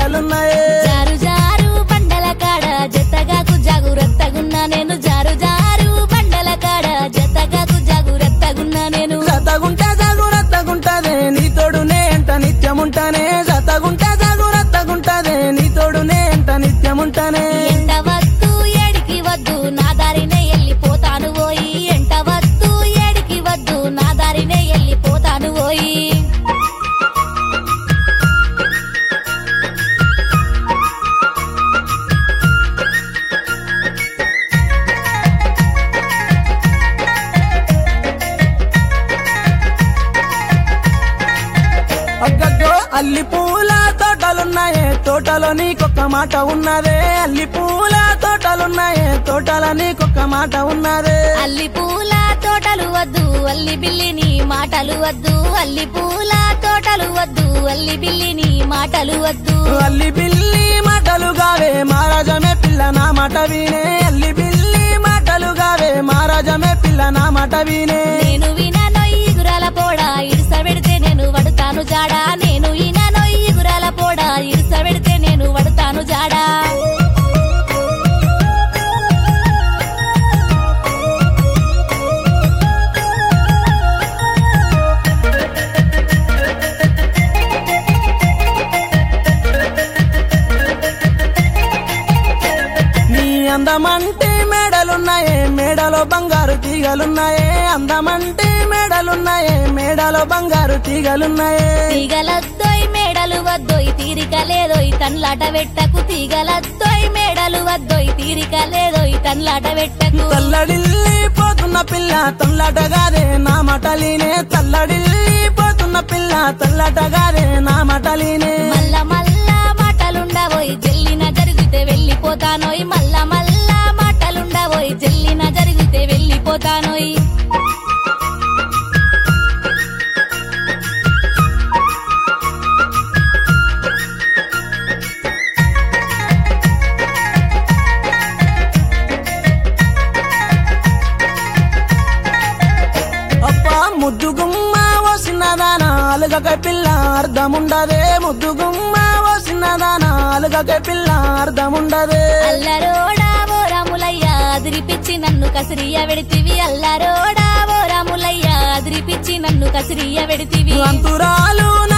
తీగలున్నాయే జారు జారు బండల కాడ జతగాకు జాగురత్తగున్నా నేను జారు జారు బండల కాడ జతగాకు జాగురత్తగున్నా నేను జతగుంటే జగురత్తగుంటదే నీ తోడునే ఎంట నిత్యముంటానే జతగుంటే జగురత్తగుంటదే నీ తోడునే ఎంట నిత్యముంటానే ఎంట వద్దు ఏడికి వద్దు నా దారినే వెళ్ళిపోతాను పోయి ఎంట వద్దు ఏడికి వద్దు నా దారినే వెళ్ళిపోతాను పోయి అగ్గగ్గో అల్లి పూల తోటలున్నాయే తోటలో నీకొక్క మాట ఉన్నదే అల్లి పూల తోటలున్నాయే తోటలో నీకొక్క మాట ఉన్నదే అల్లి పూల తోటలు వద్దు అల్లి బిల్లిని మాటలు వద్దు అల్లి పూల తోటలు వద్దు అల్లి బిల్లిని మాటలు వద్దు అల్లి బిల్లి మాటలు గావే మహారాజమే పిల్ల నా మాట వినే అల్లి బిల్లి మాటలు గావే మహారాజమే పిల్ల నా మాట వినే నేను వినను ఈ గురాల పోడా ఇరుస పెడితే నేను వడుతాను జాడా నేను ఈనను ఈ గురాల పోడా ఇరుస పెడితే నేను వడుతాను జాడా నీ అందమంటే మేడలున్నాయే మేడలో బంగారు తీగలున్నాయే అందమంటే మేడలున్నాయే మేడలో బంగారు తీగలున్నాయే తీగలద్దోయ్ మేడలు వద్దోయ్ తీరిక లేదోయ్ తన్లాట పెట్టకు తీగలద్దోయ్ మేడలు వద్దోయ్ తీరిక లేదోయ్ తన్లాట పెట్టకు తల్లడిల్లి పోతున్న పిల్ల తల్లటగాదే నా మటలీనే తల్లడిల్లి పోతున్న పిల్ల తల్లటగాదే నా మటలీనే మల్ల మల్ల మాటలుండబోయ్ జల్లిన జరిగితే వెళ్ళిపోతానోయ్ మల్ల మల్ల మాటలుండబోయ్ జల్లిన జరిగితే వెళ్ళిపోతానోయ్ అప్ప ముద్దు గుమ్మ ఓసినదాన అలుగక పిల్ల అర్థముండదే ముద్దు గుమ్మ ఓసినదాన అలుగక పిల్ల అర్థముండదే అల్లరోడా ఓ రాములయ్య అదిరిపిచ్చి నన్ను కసిరియ వెడితివి అల్లరోడా ఓ రాములయ్య అదిరిపిచ్చి నన్ను కసిరియ వెడితివి అంతురాలు